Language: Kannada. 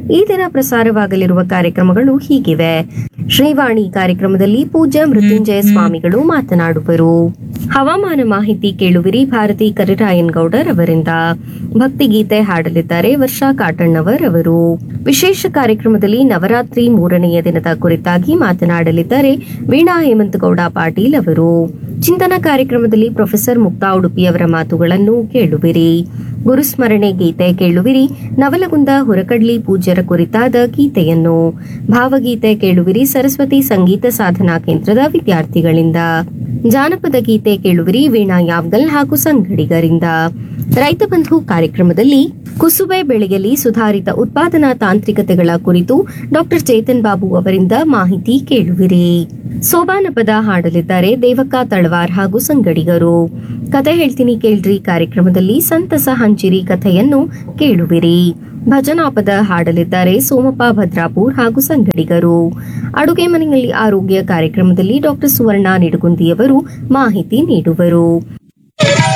ಈ ದಿನ ಪ್ರಸಾರವಾಗಲಿರುವ ಕಾರ್ಯಕ್ರಮಗಳು ಹೀಗಿವೆ ಶ್ರೀವಾಣಿ ಕಾರ್ಯಕ್ರಮದಲ್ಲಿ ಪೂಜ್ಯ ಮೃತ್ಯುಂಜಯ ಸ್ವಾಮಿಗಳು ಮಾತನಾಡುವರು ಹವಾಮಾನ ಮಾಹಿತಿ ಕೇಳುವಿರಿ ಭಾರತಿ ಕರಿರಾಯನ್ ಗೌಡರ್ ಅವರಿಂದ ಭಕ್ತಿಗೀತೆ ಹಾಡಲಿದ್ದಾರೆ ವರ್ಷಾ ಕಾಟಣ್ಣವರ್ ಅವರು ವಿಶೇಷ ಕಾರ್ಯಕ್ರಮದಲ್ಲಿ ನವರಾತ್ರಿ ಮೂರನೆಯ ದಿನದ ಕುರಿತಾಗಿ ಮಾತನಾಡಲಿದ್ದಾರೆ ವೀಣಾ ಹೇಮಂತಗೌಡ ಪಾಟೀಲ್ ಅವರು ಚಿಂತನ ಕಾರ್ಯಕ್ರಮದಲ್ಲಿ ಪ್ರೊಫೆಸರ್ ಮುಕ್ತಾ ಉಡುಪಿಯವರ ಮಾತುಗಳನ್ನು ಕೇಳುವಿರಿ ಗುರುಸ್ಮರಣೆ ಗೀತೆ ಕೇಳುವಿರಿ ನವಲಗುಂದ ಹೊರಕಡ್ಲಿ ಪೂಜ್ಯರ ಕುರಿತಾದ ಗೀತೆಯನ್ನು ಭಾವಗೀತೆ ಕೇಳುವಿರಿ ಸರಸ್ವತಿ ಸಂಗೀತ ಸಾಧನಾ ಕೇಂದ್ರದ ವಿದ್ಯಾರ್ಥಿಗಳಿಂದ ಜಾನಪದ ಗೀತೆ ಕೇಳುವಿರಿ ವೀಣಾ ಯಾವ್ಗಲ್ ಹಾಗೂ ಸಂಗಡಿಗರಿಂದ ರೈತ ಬಂಧು ಕಾರ್ಯಕ್ರಮದಲ್ಲಿ ಕುಸುಬೆ ಬೆಳೆಯಲ್ಲಿ ಸುಧಾರಿತ ಉತ್ಪಾದನಾ ತಾಂತ್ರಿಕತೆಗಳ ಕುರಿತು ಡಾಕ್ಟರ್ ಚೇತನ್ ಬಾಬು ಅವರಿಂದ ಮಾಹಿತಿ ಕೇಳುವಿರಿ ಸೋಬಾನ ಪದ ಹಾಡಲಿದ್ದಾರೆ ದೇವಕ್ಕ ತಳವಾರ್ ಹಾಗೂ ಸಂಗಡಿಗರು ಕತೆ ಹೇಳ್ತೀನಿ ಕೇಳ್ರಿ ಕಾರ್ಯಕ್ರಮದಲ್ಲಿ ಸಂತಸ ಹಂಚಿರಿ ಕಥೆಯನ್ನು ಕೇಳುವಿರಿ ಭಜನಾ ಪದ ಹಾಡಲಿದ್ದಾರೆ ಸೋಮಪ್ಪ ಭದ್ರಾಪುರ್ ಹಾಗೂ ಸಂಗಡಿಗರು ಅಡುಗೆ ಮನೆಯಲ್ಲಿ ಆರೋಗ್ಯ ಕಾರ್ಯಕ್ರಮದಲ್ಲಿ ಡಾಕ್ಟರ್ ಸುವರ್ಣ ನಿಡುಗುಂದಿಯವರು ಮಾಹಿತಿ ನೀಡುವರು